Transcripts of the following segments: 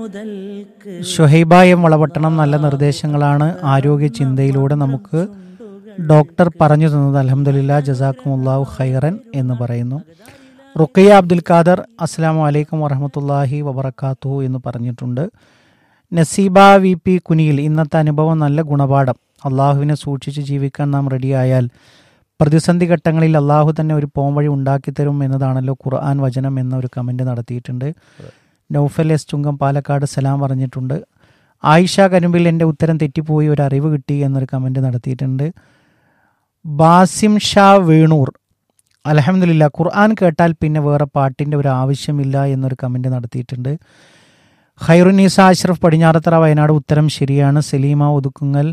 ഷുഹൈബായം വളപട്ടണം നല്ല നിർദ്ദേശങ്ങളാണ് ആരോഗ്യ ചിന്തയിലൂടെ നമുക്ക് ഡോക്ടർ പറഞ്ഞു തന്നത് അലഹമുല്ല ജസാക്കുമുല്ലാഹു ഖൈറൻ എന്ന് പറയുന്നു റുഖിയ അബ്ദുൽ ഖാദർ അസ്സാം വലൈക്കും വറഹമത്തല്ലാഹി വബർക്കാത്തു എന്ന് പറഞ്ഞിട്ടുണ്ട് നസീബ വി പി കുനിയിൽ ഇന്നത്തെ അനുഭവം നല്ല ഗുണപാഠം അള്ളാഹുവിനെ സൂക്ഷിച്ച് ജീവിക്കാൻ നാം റെഡിയായാൽ പ്രതിസന്ധി ഘട്ടങ്ങളിൽ അള്ളാഹു തന്നെ ഒരു പോംവഴി ഉണ്ടാക്കിത്തരും എന്നതാണല്ലോ ഖുർആൻ വചനം എന്ന ഒരു കമൻറ്റ് നടത്തിയിട്ടുണ്ട് നൗഫൽ എസ് ചുങ്കം പാലക്കാട് സലാം പറഞ്ഞിട്ടുണ്ട് ആയിഷ കരുമ്പിൽ എൻ്റെ ഉത്തരം തെറ്റിപ്പോയി ഒരു അറിവ് കിട്ടി എന്നൊരു കമൻറ്റ് നടത്തിയിട്ടുണ്ട് ബാസിം ഷാ വേണൂർ അലഹമില്ല ഖുർആൻ കേട്ടാൽ പിന്നെ വേറെ പാട്ടിൻ്റെ ഒരു ആവശ്യമില്ല എന്നൊരു കമൻറ്റ് നടത്തിയിട്ടുണ്ട് ഖൈറുനീസ അഷ്റഫ് പടിഞ്ഞാറത്തറ വയനാട് ഉത്തരം ശരിയാണ് സലീമ ഒതുക്കുങ്ങൽ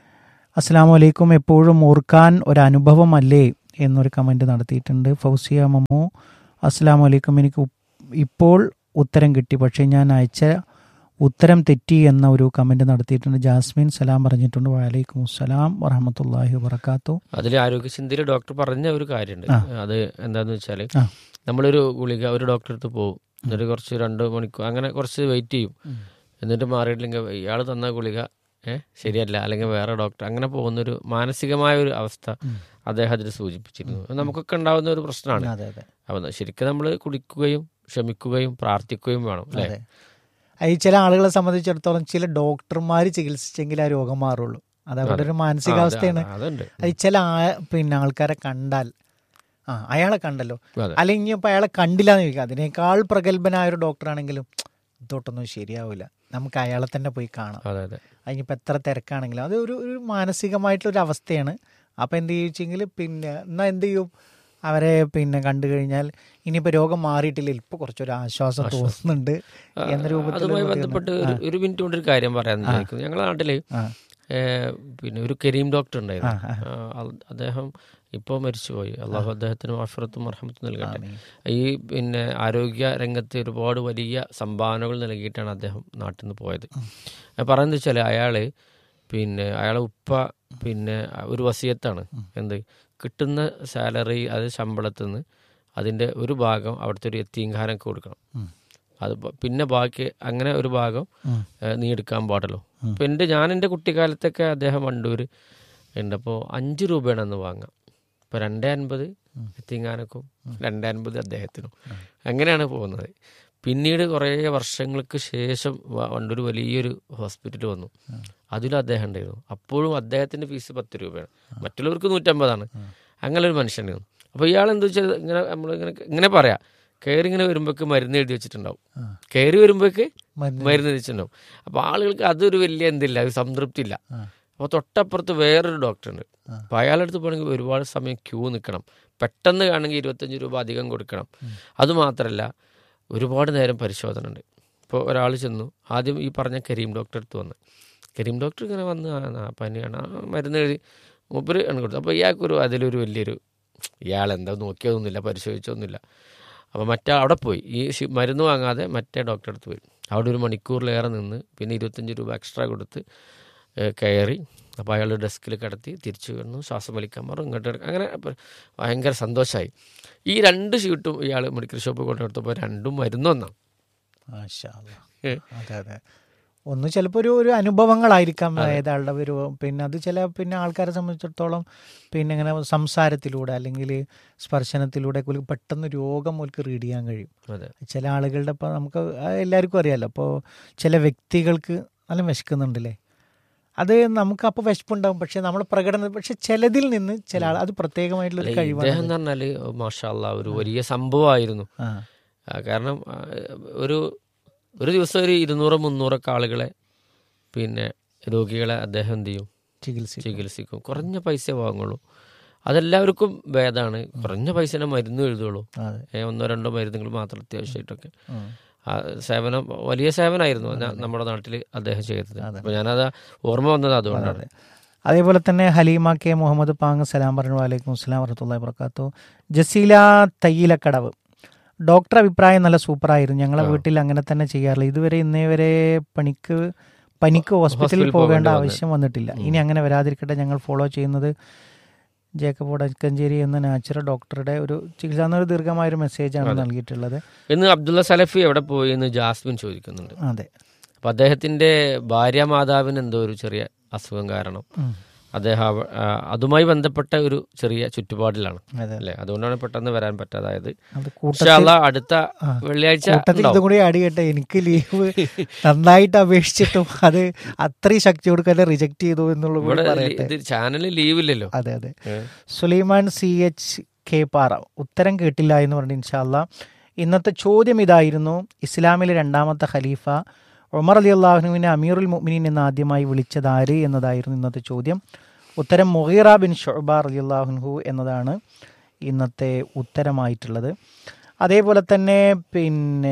അസ്സാം വലൈക്കും എപ്പോഴും ഓർക്കാൻ ഒരു അനുഭവമല്ലേ എന്നൊരു കമൻറ്റ് നടത്തിയിട്ടുണ്ട് ഫൗസിയ മമ്മു അസ്സാം വലൈക്കും എനിക്ക് ഉപ്പ് ഇപ്പോൾ ഉത്തരം കിട്ടി പക്ഷേ ഞാൻ അയച്ച ഉത്തരം തെറ്റി എന്ന ഒരു കമൻറ്റ് നടത്തിയിട്ടുണ്ട് ജാസ്മിൻ സലാം പറഞ്ഞിട്ടുണ്ട് വലൈക്കും അസ്സലാം വറഹമത്തല്ലാഹി വബർക്കാത്തു അതിൽ ആരോഗ്യചിന്തയിൽ ഡോക്ടർ പറഞ്ഞ ഒരു കാര്യമുണ്ട് അത് എന്താന്ന് വെച്ചാൽ ആ. നമ്മളൊരു ഗുളിക ഒരു ഡോക്ടറെ അടുത്ത് പോകും എന്നിട്ട് കുറച്ച് രണ്ട് മണിക്കൂർ അങ്ങനെ കുറച്ച് വെയിറ്റ് ചെയ്യും എന്നിട്ട് മാറിയിട്ടില്ലെങ്കിൽ ഇയാൾ തന്ന ഗുളിക ഏഹ് ശരിയല്ല അല്ലെങ്കിൽ വേറെ ഡോക്ടർ അങ്ങനെ പോകുന്നൊരു മാനസികമായ ഒരു അവസ്ഥ അദ്ദേഹം അതിൽ സൂചിപ്പിച്ചിരുന്നു അത് നമുക്കൊക്കെ ഉണ്ടാവുന്ന ഒരു പ്രശ്നമാണ് അതെ അതെ അപ്പം ശരിക്കും നമ്മൾ കുടിക്കുകയും ക്ഷമിക്കുകയും പ്രാർത്ഥിക്കുകയും വേണം അല്ലേ അതെ ഈ ചില ആളുകളെ സംബന്ധിച്ചിടത്തോളം ചില ഡോക്ടർമാർ ചികിത്സിച്ചെങ്കിൽ ആ രോഗം മാറുള്ളൂ അത് അവരുടെ ഒരു മാനസികാവസ്ഥയാണ് ആ, അതുണ്ട് അത് ചില ആ- പിന്നെ ആൾക്കാരെ കണ്ടാൽ ആ അയാളെ കണ്ടല്ലോ അതെ. അല്ലെങ്കിൽ ഇപ്പം അയാളെ കണ്ടില്ല എന്ന് ചോദിക്കുക അതിനേക്കാൾ പ്രഗത്ഭനായ ഒരു ഡോക്ടറാണെങ്കിലും ഇതോട്ടൊന്നും ശരിയാവില്ല നമുക്ക് അയാളെ തന്നെ പോയി കാണാം അതെ അതെ അതിനിപ്പോൾ എത്ര തിരക്കാണെങ്കിലും അത് ഒരു ഒരു മാനസികമായിട്ടുള്ളൊരു അവസ്ഥയാണ് അപ്പോൾ എന്ത് ചോദിച്ചെങ്കിൽ പിന്നെ എന്നാൽ എന്ത് ചെയ്യും അവരെ പിന്നെ കണ്ടു കഴിഞ്ഞാൽ ഇനിയിപ്പോൾ രോഗം മാറിയിട്ടില്ല ഇപ്പോൾ കുറച്ചൊരു ആശ്വാസം തോന്നുന്നുണ്ട് എന്ന രൂപത്തിൽ അതുമായി ബന്ധപ്പെട്ട് ഒരു ഒരു മിനിറ്റ് കൊണ്ട് ഒരു കാര്യം പറയാൻ വിചാരിക്കുന്നു ഞങ്ങളുടെ നാട്ടില് ആ. ഏഹ്, പിന്നെ ഒരു കരീം ഡോക്ടർ ഉണ്ടായിരുന്നു ആ, ആ, അൽ- അദ്ദേഹം ഇപ്പോൾ മരിച്ചുപോയി അള്ളാഹു അദ്ദേഹത്തിന് അഫറത്തും അർഹമത്തും നൽകട്ടെ ആമീൻ. ഈ പിന്നെ ആരോഗ്യ രംഗത്ത് ഒരുപാട് വലിയ സംഭാവനകൾ നൽകിയിട്ടാണ് അദ്ദേഹം നാട്ടിൽ നിന്ന് പോയത് അത് പറയുന്നത് വെച്ചാൽ അയാൾ പിന്നെ അയാളെ ഉപ്പ പിന്നെ ഒരു വസിയത്താണ് എന്ത് കിട്ടുന്ന സാലറി അത് ശമ്പളത്തിൽ നിന്ന് അതിൻ്റെ ഒരു ഭാഗം അവിടുത്തെ ഒരു എത്തീങ്കാരനൊക്കെ കൊടുക്കണം ഉം. അത് ബ- പിന്നെ ബാക്കി അങ്ങനെ ഒരു ഭാഗം ഉം. ഏഹ്, നീ എടുക്കാൻ പാടുള്ളൂ അപ്പോൾ എൻ്റെ ഞാൻ എൻ്റെ കുട്ടിക്കാലത്തൊക്കെ അദ്ദേഹം വണ്ടൂർ ഉണ്ട് അപ്പോൾ അഞ്ച് രൂപയാണ് അന്ന് വാങ്ങാം ഇപ്പോൾ രണ്ട് അൻപത് എത്തിങ്ങാനക്കും രണ്ട് അൻപത് അദ്ദേഹത്തിനും അങ്ങനെയാണ് പോകുന്നത് പിന്നീട് കുറേ വർഷങ്ങൾക്ക് ശേഷം വ- വണ്ടൂർ വലിയൊരു ഹോസ്പിറ്റൽ വന്നു അതിലും അദ്ദേഹം ഉണ്ടായിരുന്നു അപ്പോഴും അദ്ദേഹത്തിൻ്റെ ഫീസ് പത്ത് രൂപയാണ് മറ്റുള്ളവർക്ക് നൂറ്റമ്പതാണ് അങ്ങനെ ഒരു മനുഷ്യനായിരുന്നു അപ്പോൾ ഇയാൾ എന്താ വെച്ചാൽ ഇങ്ങനെ നമ്മളിങ്ങനെ ഇങ്ങനെ പറയാം കയറി ഇങ്ങനെ വരുമ്പോഴേക്ക് മരുന്ന് എഴുതി വെച്ചിട്ടുണ്ടാവും കയറി വരുമ്പോഴേക്ക് മരുന്ന് മരുന്ന് വെച്ചിട്ടുണ്ടാവും അപ്പോൾ ആളുകൾക്ക് അതൊരു വലിയ എന്തില്ല ഒരു സംതൃപ്തി ഇല്ല അപ്പോൾ തൊട്ടപ്പുറത്ത് വേറൊരു ഡോക്ടറുണ്ട് അപ്പോൾ അയാളുടെ അടുത്ത് പോകണമെങ്കിൽ ഒരുപാട് സമയം ക്യൂ നിൽക്കണം പെട്ടെന്ന് കാണണമെങ്കിൽ ഇരുപത്തഞ്ച് രൂപ അധികം കൊടുക്കണം അതുമാത്രമല്ല ഒരുപാട് നേരം പരിശോധന ഉണ്ട് ഇപ്പോൾ ഒരാൾ ചെന്നു ആദ്യം ഈ പറഞ്ഞ കരീം ഡോക്ടർ അടുത്ത് വന്ന് കരീം ഡോക്ടർ ഇങ്ങനെ വന്ന് ആ, ആ, പനിയാണ് ആ, മരുന്ന് എഴുതി മൂപ്പര് ആണ് കൊടുത്തു അപ്പോൾ ഇയാൾക്കൊരു അതിലൊരു വലിയൊരു ഇയാൾ എന്താ നോക്കിയതൊന്നുമില്ല പരിശോധിച്ചൊന്നുമില്ല അപ്പോൾ മറ്റേ അവിടെ പോയി ഈ ഷി- മരുന്ന് വാങ്ങാതെ മറ്റേ ഡോക്ടറെ അടുത്ത് പോയി അവിടെ ഒരു മണിക്കൂറിലേറെ നിന്ന് പിന്നെ ഇരുപത്തഞ്ച് രൂപ എക്സ്ട്രാ കൊടുത്ത് ഏഹ്, കയറി അപ്പോൾ അയാൾ ഡെസ്കിൽ കിടത്തി തിരിച്ചു വന്നു ശ്വാസം വലിക്കാൻ പറഞ്ഞു ഇങ്ങോട്ട് കിട- അങ്ങനെ അപ്പോൾ ഭയങ്കര സന്തോഷമായി ഈ രണ്ട് ഷീട്ടും ഇയാൾ മെഡിക്കൽ ഷോപ്പിൽ കൊണ്ടുകൊടുത്തപ്പോൾ രണ്ടും മരുന്നൊന്നാണ് മാഷാ അല്ലാ. അതെ അതെ ഒന്ന് ചിലപ്പോൾ ഒരു ഒരു അനുഭവങ്ങളായിരിക്കാം ഏതാളുടെ ഒരു പിന്നെ അത് ചില പിന്നെ ആൾക്കാരെ സംബന്ധിച്ചിടത്തോളം പിന്നെ ഇങ്ങനെ സംസാരത്തിലൂടെ അല്ലെങ്കിൽ സ്പർശനത്തിലൂടെ ഒക്കെ ഓൽക്ക് പെട്ടെന്ന് രോഗം ഓൽക്ക് റീഡ് ചെയ്യാൻ കഴിയും അതെ ചില ആളുകളുടെ ഇപ്പോൾ നമുക്ക് അത് എല്ലാവർക്കും അറിയാമല്ലോ അപ്പോൾ ചില വ്യക്തികൾക്ക് നല്ല വിശക്കുന്നുണ്ടല്ലേ അത് നമുക്ക് അപ്പോൾ വിശപ്പുണ്ടാവും പക്ഷെ നമ്മൾ പ്രകടനം പക്ഷെ ചിലതിൽ നിന്ന് ചില ആൾ അത് പ്രത്യേകമായിട്ടുള്ള ഒരു ഇദ്ദേഹം കഴിവാണ് എന്ന് പറഞ്ഞാൽ മാഷാല്ല ഒരു വലിയ സംഭവമായിരുന്നു ആ ആ, കാരണം ആ, ഒരു ഒരു ദിവസം ഒരു ഇരുന്നൂറ് മുന്നൂറൊക്കെ ആളുകളെ പിന്നെ രോഗികളെ അദ്ദേഹം എന്ത് ചെയ്യും ചികിത്സ ചികിത്സിക്കും കുറഞ്ഞ പൈസ വാങ്ങുള്ളൂ അതെല്ലാവർക്കും ഭേദമാണ് കുറഞ്ഞ പൈസ മരുന്ന് എഴുതുള്ളൂ അതെ ഏ, ഒന്നോ രണ്ടോ മരുന്നുകൾ മാത്രം അത്യാവശ്യമായിട്ടൊക്കെ ഉം. ആ സേവനം വലിയ സേവനമായിരുന്നു ന- നമ്മുടെ നാട്ടിൽ അദ്ദേഹം ചെയ്തത് അപ്പോൾ ഞാനത് ഓർമ്മ വന്നത് അതുകൊണ്ടാണ് അതേപോലെ തന്നെ ഹലീമ കെ മുഹമ്മദ് പാങ് സലാം പറഞ്ഞു വലൈക്കും അസ്സലാം വറഹത്തുള്ള വർക്കാത്തു ജസീല തയ്യിലക്കടവ് ഡോക്ടർ അഭിപ്രായം നല്ല സൂപ്പറായിരുന്നു ഞങ്ങളെ വീട്ടിൽ അങ്ങനെ തന്നെ ചെയ്യാറില്ല ഇതുവരെ ഇന്നേ വരെ പണിക്ക് പനിക്ക് ഹോസ്പിറ്റലിൽ ഹോസ്പിറ്റലിൽ പോകേണ്ട പോകേണ്ടി ആവശ്യം വന്നിട്ടില്ല ഇനി അങ്ങനെ വരാതിരിക്കട്ടെ ഞങ്ങൾ ഫോളോ ചെയ്യുന്നത് ജേക്കബ് വടക്കഞ്ചേരി എന്ന നാച്ചുറൽ ഡോക്ടറുടെ ഒരു ചികിത്സ എന്നൊരു ദീർഘമായ ഒരു മെസ്സേജാണ് നൽകിയിട്ടുള്ളത് ഇന്ന് അബ്ദുള്ള സലഫി എവിടെ പോയി എന്ന് ജാസ്മിൻ ചോദിക്കുന്നുണ്ട് അതെ അപ്പം അദ്ദേഹത്തിൻ്റെ ഭാര്യ മാതാവിന് എന്തോ ഒരു ചെറിയ അസുഖം കാരണം ഉം. അദ്ദേഹം അവ- ആ, അതുമായി ബന്ധപ്പെട്ട ഒരു ചെറിയ ചുറ്റുപാടിലാണ് അതെ അല്ലേ അതുകൊണ്ടാണ് പെട്ടെന്ന് വരാൻ പറ്റാതായത് അത് ഇൻഷാ കൂട്ടത്തിൽ അള്ളാ അടുത്ത ആ. വെള്ളിയാഴ്ച കൂട്ടത്തിൽ ഇതും ഉണ്ടാവും. കൂടി ആഡ് ചെയ്യട്ടെ എനിക്ക് ലീവ് നന്നായിട്ട് അപേക്ഷിച്ചിട്ടും അത് അത്രയും ശക്തി കൊടുക്കാതെ റിജക്ട് ചെയ്തു എന്നുള്ളത് കൂടി ഇവിടെ പറയട്ടെ ഇത് ചാനലിൽ ലീവില്ലല്ലോ അതെ അതെ ഏ. സുലൈമാൻ സി എച്ച് കെ പാറ ഉത്തരം കേട്ടില്ല എന്ന് പറഞ്ഞു ഇൻഷാല്ല ഇന്നത്തെ ചോദ്യം ഇതായിരുന്നു ഇസ്ലാമിലെ രണ്ടാമത്തെ ഖലീഫ ഉമർ അലി അള്ളാഹുനുവിനെ അമീറുൽ മുഅ്മിനീൻ എന്ന് ആദ്യമായി വിളിച്ചത് ആര് എന്നതായിരുന്നു ഇന്നത്തെ ചോദ്യം ഉത്തരം മൊഹീറ ബിൻ ഷൊബാർ അലി അള്ളാഹുൻഹു എന്നതാണ് ഇന്നത്തെ ഉത്തരമായിട്ടുള്ളത് അതേപോലെ തന്നെ പിന്നെ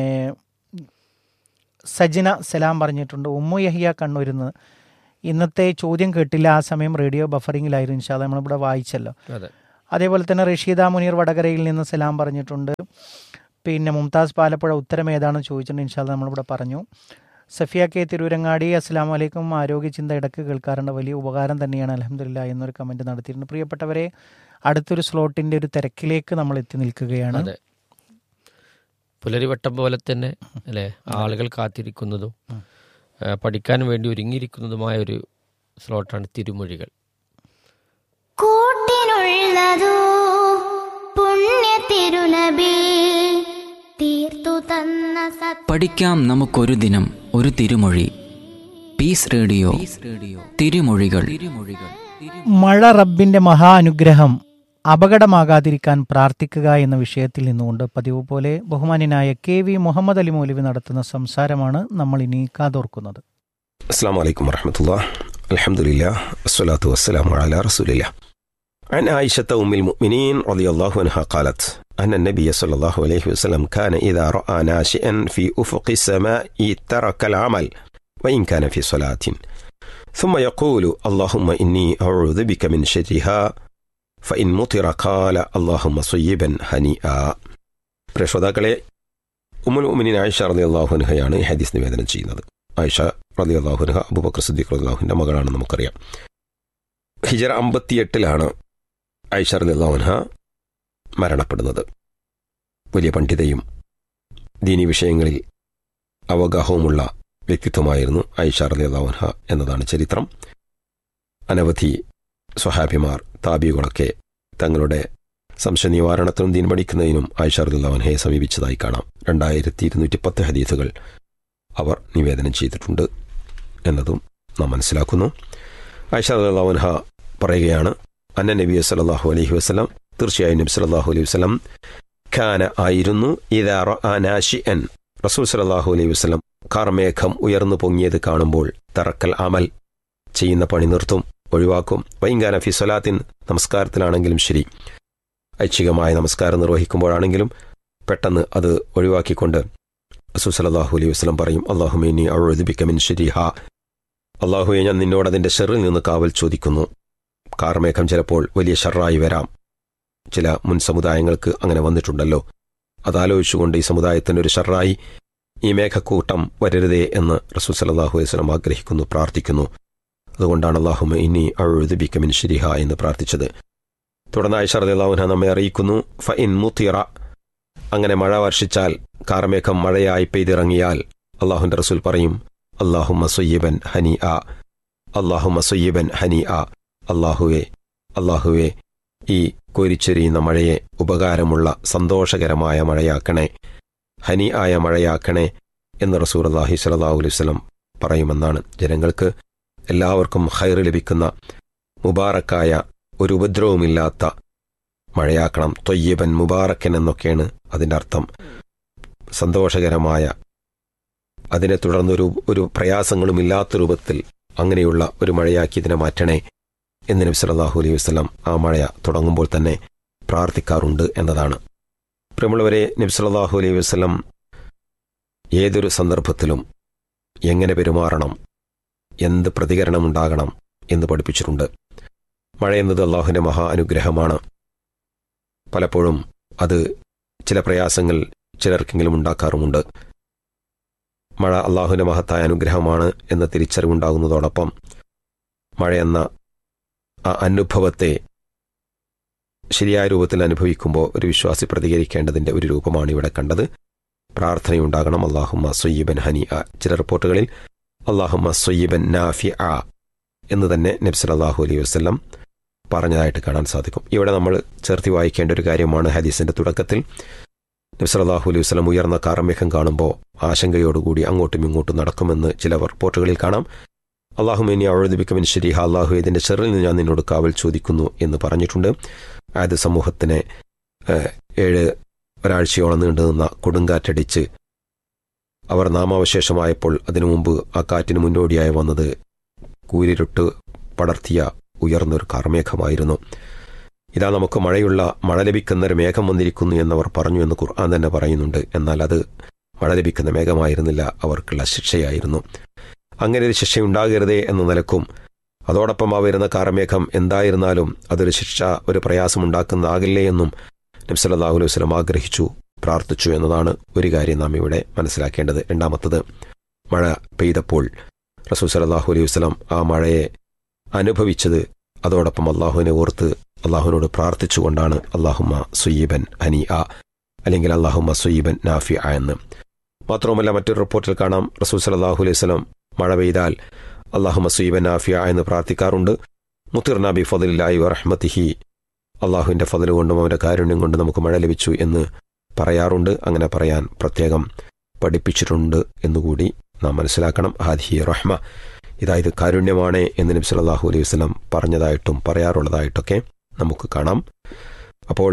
സജിന സലാം പറഞ്ഞിട്ടുണ്ട് ഉമ്മു യഹിയ കണ്ണൂരിന്ന് ഇന്നത്തെ ചോദ്യം കേട്ടില്ല ആ സമയം റേഡിയോ ബഫറിങ്ങിലായിരുന്നു ഇൻഷാല്ല നമ്മളിവിടെ വായിച്ചല്ലോ അതെ അതേപോലെ തന്നെ റഷീദ മുനീർ വടകരയിൽ നിന്ന് സലാം പറഞ്ഞിട്ടുണ്ട് പിന്നെ മുംതാസ് പാലപ്പുഴ ഉത്തരം ഏതാണെന്ന് ചോദിച്ചിട്ടുണ്ട് ഇൻഷാല്ല നമ്മളിവിടെ പറഞ്ഞു സഫിയ കെ തിരൂരങ്ങാടി അസ്സാം വലൈക്കും ആരോഗ്യ ചിന്ത ഇടയ്ക്ക് കേൾക്കാറുണ്ട് വലിയ ഉപകാരം തന്നെയാണ് അലഹമില്ല എന്നൊരു കമൻറ്റ് നടത്തിയിട്ടുണ്ട് പ്രിയപ്പെട്ടവരെ അടുത്തൊരു സ്ലോട്ടിൻ്റെ ഒരു തിരക്കിലേക്ക് നമ്മൾ എത്തി നിൽക്കുകയാണ് അതെ പുലരിവട്ടം പോലെ തന്നെ അല്ലേ ആളുകൾ കാത്തിരിക്കുന്നതും ആ, പഠിക്കാൻ വേണ്ടി ഒരുങ്ങിയിരിക്കുന്നതുമായ ഒരു സ്ലോട്ടാണ് തിരുമൊഴികൾ കൂട്ടിനുള്ളതോ പുണ്യ തിരുനബി തീർത്തു തന്ന സത് പഠിക്കാം നമുക്കൊരു ദിനം ഒരു തിരുമൊഴി പീസ് റേഡിയോ തിരുമൊഴികൾ തിരുമൊഴികൾ മഴ റബ്ബിന്റെ മഹാ അനുഗ്രഹം അപകടമാകാതിരിക്കാൻ പ്രാർത്ഥിക്കുക എന്ന വിഷയത്തിൽ നിന്നുകൊണ്ട് പതിവ് പോലെ ബഹുമാന്യനായ കെ വി മുഹമ്മദ് അലി മൗലവി നടത്തുന്ന സംസാരമാണ് നമ്മൾ ഇനി കാതോർക്കുന്നത് السلام عليكم ورحمة الله الحمد لله والصلاة والسلام على رسول الله عن عائشة أم المؤمنين رضي الله عنها قالت أن النبي صلى الله عليه وسلم كان إذا رأى ناشئا في أفق السماء ترك العمل وإن كان في صلاة ثم يقول اللهم إني أعوذ بك من شرها فإن مطر قال اللهم صيبا هنيئا പ്രശ്രോതാക്കളെ ഉമ്മുൽ ഉമിനിൻ ആയിഷ റതി അള്ളാഹു അൻഹയാണ് ഈ ഹദീസ് നിവേദനം ചെയ്യുന്നത് ആയിഷ റതി അള്ളാഹുൻഹ അബുബക്കർ സിദ്ദീഖ് റതി അള്ളാഹുവിൻ്റെ മകളാണെന്ന് നമുക്കറിയാം ഹിജറ അമ്പത്തിയെട്ടിലാണ് ആയിഷ റതി അള്ളാഹുൻഹ മരണപ്പെടുന്നത് വലിയ പണ്ഡിതയും ദീനി വിഷയങ്ങളിൽ അവഗാഹവുമുള്ള വ്യക്തിത്വമായിരുന്നു ആയിഷ റതി അള്ളാഹുൻഹ എന്നതാണ് ചരിത്രം അനവധി സ്വഹാബിമാർ താബികളൊക്കെ തങ്ങളുടെ സംശയ നിവാരണത്തിനും ദീൻ പഠിക്കുന്നതിനും ആയിഷ റതി അള്ളാഹുൻഹയെ സമീപിച്ചതായി കാണാം രണ്ടായിരത്തി ഇരുന്നൂറ്റി പത്ത് ഹദീസുകൾ അവർ നിവേദനം ചെയ്തിട്ടുണ്ട് എന്നതും നാം മനസ്സിലാക്കുന്നു ആയിഷ അള്ളാഹുൻഹ പറയുകയാണ് അന്ന നബി സല്ലാഹു അലൈഹി വസ്ലം തീർച്ചയായും നബി സല്ലാഹു അലൈഹി വസ്ലം ഖാന ആയിരുന്നു ഇതാറ അനാഷി എൻ റസൂൽ സലാഹു അലൈഹി വസ്ലം കാർമേഘം ഉയർന്നു പൊങ്ങിയത് കാണുമ്പോൾ തറക്കൽ അമൽ ചെയ്യുന്ന പണി നിർത്തും ഒഴിവാക്കും വൈങ്കാന ഫി സ്വലാത്തിൻ നമസ്കാരത്തിലാണെങ്കിലും ശരി ഐച്ഛികമായ നമസ്കാരം നിർവഹിക്കുമ്പോഴാണെങ്കിലും പെട്ടെന്ന് അത് ഒഴിവാക്കിക്കൊണ്ട് റസൂൽ സലാഹു അലൈഹി വസ്ലം പറയും അള്ളാഹുമേനി അഴുദിബിക്കമിൻ ഷെരിഹ അള്ളാഹുയെ ഞാൻ നിന്നോട് അതിൻ്റെ ഷെറിൽ നിന്ന് കാവൽ ചോദിക്കുന്നു കാർമേഘം ചിലപ്പോൾ വലിയ ഷെറായി വരാം ചില മുൻ സമുദായങ്ങൾക്ക് അങ്ങനെ വന്നിട്ടുണ്ടല്ലോ അതാലോചിച്ചുകൊണ്ട് ഈ സമുദായത്തിൻ്റെ ഒരു ഷെറായി ഈ മേഘക്കൂട്ടം വരരുതേ എന്ന് റസൂൽ സലാഹു അലൈഹി വസ്ലം ആഗ്രഹിക്കുന്നു പ്രാർത്ഥിക്കുന്നു അതുകൊണ്ടാണ് അള്ളാഹുമ ഇനി അഴുദിബിക്കമിൻ ഷെരിഹ എന്ന് പ്രാർത്ഥിച്ചത് തുടർന്ന് ആയിഷ റളിയല്ലാഹു നമ്മെ അറിയിക്കുന്നു ഫ ഇൻ മുത്തിറ അങ്ങനെ മഴ വർഷിച്ചാൽ കാർമേഘം മഴയായി പെയ്തിറങ്ങിയാൽ അള്ളാഹുന്റെ റസൂൽ പറയും അള്ളാഹുമ്മ സൊയ്യബൻ ഹനി ആ അള്ളാഹുമ്മ സൊയ്യബൻ ഹനി ആ അള്ളാഹുവെ അള്ളാഹുവെ ഈ കോരിച്ചൊരിയുന്ന മഴയെ ഉപകാരമുള്ള സന്തോഷകരമായ മഴയാക്കണേ ഹനി ആയ മഴയാക്കണേ എന്ന് റസൂർ അള്ളാഹി സ്വലാഹു അലൈഹി വസ്ലം പറയുമെന്നാണ് ജനങ്ങൾക്ക് എല്ലാവർക്കും ഹൈർ ലഭിക്കുന്ന മുബാറക്കായ ഒരു ഉപദ്രവമില്ലാത്ത മഴയാക്കണം തൊയ്യബൻ മുബാറക്കൻ എന്നൊക്കെയാണ് അതിൻ്റെ അർത്ഥം സന്തോഷകരമായ അതിനെ തുടർന്നൊരു ഒരു പ്രയാസങ്ങളും ഇല്ലാത്ത രൂപത്തിൽ അങ്ങനെയുള്ള ഒരു മഴയാക്കി ഇതിനെ മാറ്റണേ എന്ന് നബി സല്ലല്ലാഹു അലൈഹി വസല്ലം ആ മഴ തുടങ്ങുമ്പോൾ തന്നെ പ്രാർത്ഥിക്കാറുണ്ട് എന്നതാണ് പ്രിയമുള്ളവരെ നബി സല്ലല്ലാഹു അലൈഹി വസല്ലം ഏതൊരു സന്ദർഭത്തിലും എങ്ങനെ പെരുമാറണം എന്ത് പ്രതികരണം ഉണ്ടാകണം എന്ന് പഠിപ്പിച്ചിട്ടുണ്ട് മഴ എന്നത് അള്ളാഹുവിൻ്റെ മഹാ അനുഗ്രഹമാണ് പലപ്പോഴും അത് ചില പ്രയാസങ്ങൾ ചിലർക്കെങ്കിലും ഉണ്ടാക്കാറുമുണ്ട് മഴ അള്ളാഹുവിൻ്റെ മഹത്തായ അനുഗ്രഹമാണ് എന്ന തിരിച്ചറിവുണ്ടാകുന്നതോടൊപ്പം മഴ എന്ന ആ അനുഭവത്തെ ശരിയായ രൂപത്തിൽ അനുഭവിക്കുമ്പോൾ ഒരു വിശ്വാസി പ്രതികരിക്കേണ്ടതിൻ്റെ ഒരു രൂപമാണ് ഇവിടെ കണ്ടത് പ്രാർത്ഥനയുണ്ടാകണം അള്ളാഹുമ്മ സൊയ്യബൻ ഹനി ചില റിപ്പോർട്ടുകളിൽ അള്ളാഹുമ സൊയ്യബൻ നാഫി ആ എന്ന് തന്നെ നബി സല്ലല്ലാഹു അലൈഹി വസല്ലം പറഞ്ഞതായിട്ട് കാണാൻ സാധിക്കും ഇവിടെ നമ്മൾ ചേർത്തി വായിക്കേണ്ട ഒരു കാര്യമാണ് ഹദീസിന്റെ തുടക്കത്തിൽ നബി സല്ലല്ലാഹു അലൈഹി വസല്ലം ഉയർന്ന കാർമേഘം കാണുമ്പോൾ ആശങ്കയോടുകൂടി അങ്ങോട്ടും ഇങ്ങോട്ടും നടക്കുമെന്ന് ചില റിപ്പോർട്ടുകളിൽ കാണാം അള്ളാഹു ഇനി അഴുതിപ്പിക്കുമെൻ ശരിഹ അള്ളാഹു ഇതിന്റെ ചെറിൽ നിന്ന് ഞാൻ നിന്നോട് കാവൽ ചോദിക്കുന്നു എന്ന് പറഞ്ഞിട്ടുണ്ട് ആയത് സമൂഹത്തിനെ ഏഹ്, ഏഴ് ഒരാഴ്ചയോളം നീണ്ടു നിന്ന കൊടുങ്കാറ്റടിച്ച് അവർ നാമാവശേഷമായപ്പോൾ അതിനു മുമ്പ് ആ കാറ്റിന് മുന്നോടിയായി വന്നത് കൂരിരുട്ട് പടർത്തിയ ഉയർന്നൊരു കാർമേഘമായിരുന്നു ഇതാ നമുക്ക് മഴയുള്ള മഴ ലഭിക്കുന്ന ഒരു മേഘം വന്നിരിക്കുന്നു എന്നവർ പറഞ്ഞു എന്ന് ഖുർആൻ തന്നെ പറയുന്നുണ്ട് എന്നാൽ അത് മഴ ലഭിക്കുന്ന മേഘമായിരുന്നില്ല അവർക്കുള്ള ശിക്ഷയായിരുന്നു അങ്ങനെ ഒരു ശിക്ഷയുണ്ടാകരുതേ എന്ന നിലക്കും അതോടൊപ്പം ആ വരുന്ന കാർമേഘം എന്തായിരുന്നാലും അതൊരു ശിക്ഷ ഒരു പ്രയാസമുണ്ടാക്കുന്നതാകില്ലേ എന്നും നബ്സല്ലാഹു അലൈഹി വസ്ലം ആഗ്രഹിച്ചു പ്രാർത്ഥിച്ചു എന്നതാണ് ഒരു കാര്യം നാം ഇവിടെ മനസ്സിലാക്കേണ്ടത് രണ്ടാമത്തത് മഴ പെയ്തപ്പോൾ റസൂൽ സലാഹു അലൈഹി വസ്ലം ആ മഴയെ അനുഭവിച്ചത് അതോടൊപ്പം അള്ളാഹുവിനെ ഓർത്ത് അള്ളാഹുവിനോട് പ്രാർത്ഥിച്ചുകൊണ്ടാണ് അള്ളാഹുമ്മ സുയീബൻ ഹനി ആ അല്ലെങ്കിൽ അള്ളാഹുമ്മ സുയീബൻ നാഫി ആ എന്ന് മാത്രവുമല്ല മറ്റൊരു റിപ്പോർട്ടിൽ കാണാം റസൂൽ സലാഹു അലൈഹി വസ്ലം മഴ പെയ്താൽ അള്ളാഹുമ്മ സുയീബൻ നാഫിയ എന്ന് പ്രാർത്ഥിക്കാറുണ്ട് മുത്തിർ നബി ഫതിലായി വറഹ്മത്തിഹി അള്ളാഹുവിൻ്റെ ഫതിൽ കൊണ്ടും അവൻ്റെ കാരുണ്യം കൊണ്ട് നമുക്ക് മഴ ലഭിച്ചു എന്ന് പറയാറുണ്ട് അങ്ങനെ പറയാൻ പ്രത്യേകം പഠിപ്പിച്ചിട്ടുണ്ട് എന്നുകൂടി നാം മനസ്സിലാക്കണം ഹാദിഹി റഹ്മ ഇതായത് കാരുണ്യമാണ് എന്ന് നബി സല്ലല്ലാഹു അലൈഹി വസല്ലം പറഞ്ഞതായിട്ടും പറയാറുള്ളതായിട്ടൊക്കെ നമുക്ക് കാണാം അപ്പോൾ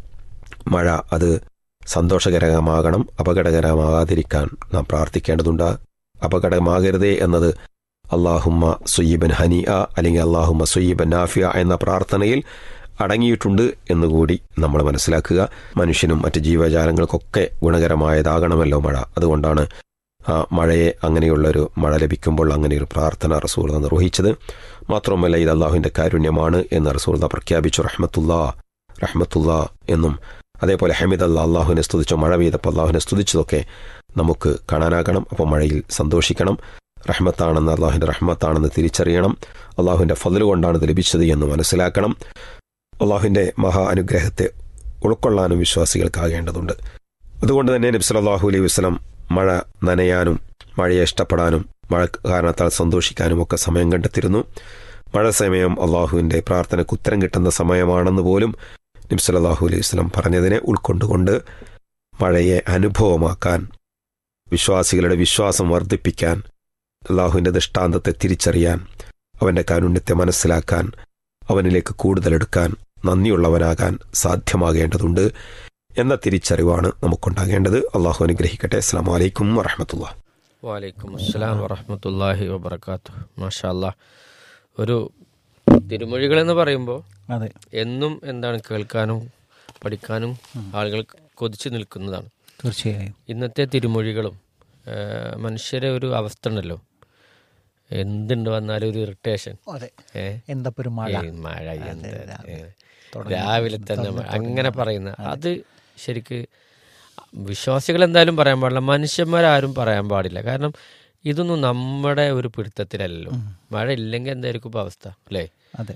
മഴ അത് സന്തോഷകരമാകണം അപകടകരമാകാതിരിക്കാൻ നാം പ്രാർത്ഥിക്കേണ്ടതുണ്ട് അപകടമാകരുതേ എന്നത് അള്ളാഹുമ്മ സുയ്യിബൻ ഹനിയ അല്ലെങ്കിൽ അള്ളാഹുമ്മ സുയ്യിബൻ നാഫിയ എന്ന പ്രാർത്ഥനയിൽ അടങ്ങിയിട്ടുണ്ട് എന്നുകൂടി നമ്മൾ മനസ്സിലാക്കുക മനുഷ്യനും മറ്റ് ജീവജാലങ്ങൾക്കൊക്കെ ഗുണകരമായതാകണമല്ലോ മഴ അതുകൊണ്ടാണ് ആ മഴയെ അങ്ങനെയുള്ളൊരു മഴ ലഭിക്കുമ്പോൾ അങ്ങനെ ഒരു പ്രാർത്ഥന റസൂർദ നിർവഹിച്ചത് മാത്രമല്ല ഇത് അള്ളാഹുവിൻ്റെ കാരുണ്യമാണ് എന്ന് റസൂർദ പ്രഖ്യാപിച്ചു റഹ്മത്തുല്ലാ റഹ്മത്തുല്ലാ എന്നും അതേപോലെ ഹമീദ് അല്ലാ അള്ളാഹുവിനെ സ്തുതിച്ചോ മഴ പെയ്തപ്പോൾ അള്ളാഹുവിനെ സ്തുതിച്ചതൊക്കെ നമുക്ക് കാണാനാകണം അപ്പോൾ മഴയിൽ സന്തോഷിക്കണം റഹ്മത്താണെന്ന് അള്ളാഹുവിൻ്റെ റഹ്മത്താണെന്ന് തിരിച്ചറിയണം അള്ളാഹുവിൻ്റെ ഫതിൽ കൊണ്ടാണ് ഇത് ലഭിച്ചത് എന്ന് മനസ്സിലാക്കണം അള്ളാഹുവിൻ്റെ മഹാ അനുഗ്രഹത്തെ ഉൾക്കൊള്ളാനും വിശ്വാസികൾക്കാകേണ്ടതുണ്ട് അതുകൊണ്ട് തന്നെ നബി സല്ലല്ലാഹു അലൈഹി വസല്ലം മഴ നനയാനും മഴയെ ഇഷ്ടപ്പെടാനും മഴ കാരണത്താൽ സന്തോഷിക്കാനും ഒക്കെ സമയം കണ്ടെത്തിയിരുന്നു മഴ സമയം അള്ളാഹുവിൻ്റെ പ്രാർത്ഥനയ്ക്ക് ഉത്തരം കിട്ടുന്ന സമയമാണെന്ന് പോലും നബി സല്ലല്ലാഹു അലൈഹി വസല്ലം പറഞ്ഞതിനെ ഉൾക്കൊണ്ടുകൊണ്ട് മഴയെ അനുഭവമാക്കാൻ വിശ്വാസികളുടെ വിശ്വാസം വർദ്ധിപ്പിക്കാൻ അള്ളാഹുവിൻ്റെ ദൃഷ്ടാന്തത്തെ തിരിച്ചറിയാൻ അവൻ്റെ കാരുണ്യത്തെ മനസ്സിലാക്കാൻ അവനിലേക്ക് കൂടുതലെടുക്കാൻ നന്ദിയുള്ളവനാകാൻ സാധ്യമാകേണ്ടതുണ്ട് എന്ന തിരിച്ചറിവാണ് നമുക്കുണ്ടാകേണ്ടത് അള്ളാഹു അനുഗ്രഹിക്കട്ടെ അസ്സാം വലൈക്കും വറഹമത്തുള്ള വാലൈക്കും അസ്സലാം വറഹമത്തല്ലാഹി വബർക്കാത്തു മാഷാ അല്ലാ ഒരു തിരുമൊഴികൾ എന്ന് പറയുമ്പോൾ അതെ എന്നും എന്താണ് കേൾക്കാനും പഠിക്കാനും ആളുകൾ കൊതിച്ചു നിൽക്കുന്നതാണ് തീർച്ചയായും ഇന്നത്തെ തിരുമൊഴികളും ആ, മനുഷ്യരെ ഒരു അവസ്ഥ ഉണ്ടല്ലോ എന്തുണ്ട് വന്നാലും ഒരു ഇറിറ്റേഷൻ അതെ ഏ എന്തപ്പോ ഒരു മഴ ഏയ് മഴ എന്ത് രാവിലെ ഏ. തുടങ്ങി. രാവിലെ തന്നെ മഴ. അങ്ങനെ പറയുന്ന അത് ശരിക്ക് വിശ്വാസികൾ എന്തായാലും പറയാൻ പാടില്ല മനുഷ്യന്മാരാരും പറയാൻ പാടില്ല കാരണം ഇതൊന്നും നമ്മുടെ ഒരു പിടുത്തത്തിലല്ലല്ലോ മഴ ഇല്ലെങ്കിൽ എന്തായിരിക്കും ഇപ്പൊ അവസ്ഥ അല്ലേ അതെ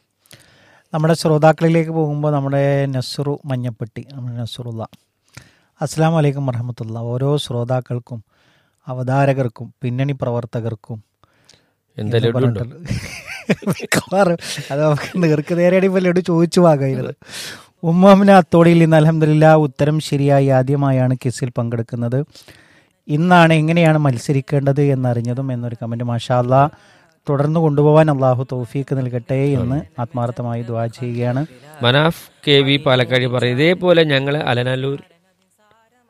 നമ്മുടെ ശ്രോതാക്കളിലേക്ക് പോകുമ്പോൾ നമ്മുടെ നസുറു മഞ്ഞപ്പെട്ടി നമ്മുടെ നസുറുള്ള അസ്സാം വലൈക്കും വറഹമത്തുള്ള ഓരോ ശ്രോതാക്കൾക്കും അവതാരകർക്കും പിന്നണി പ്രവർത്തകർക്കും എന്താ എന്ന് ലഡു ഉണ്ടോ പറഞ്ഞിട്ടുള്ള- മിക്കവാറും അത് നമുക്ക് നേർക്ക് നേരെയാണ് ഇപ്പോൾ ലഡു ചോദിച്ചു വാങ്ങായിരുന്നത് ഉമ്മാമിന അത്തോടിയിൽ നിന്ന് അലഹമില്ല ഉത്തരം ശരിയായി ആദ്യമായാണ് കിസിൽ പങ്കെടുക്കുന്നത് ഇന്നാണ് എങ്ങനെയാണ് മത്സരിക്കേണ്ടത് എന്നറിഞ്ഞതും എന്നൊരു കമൻറ്റ് മാഷാല്ല തുടർന്ന് കൊണ്ടുപോകാൻ അള്ളാഹു തൗഫീക്ക് നൽകട്ടെ എന്ന് ആത്മാർത്ഥമായി ദ്വാ ചെയ്യുകയാണ് മനാഫ് കെ വി പാലക്കാട് പറയും ഇതേപോലെ ഞങ്ങൾ അലനല്ലൂർ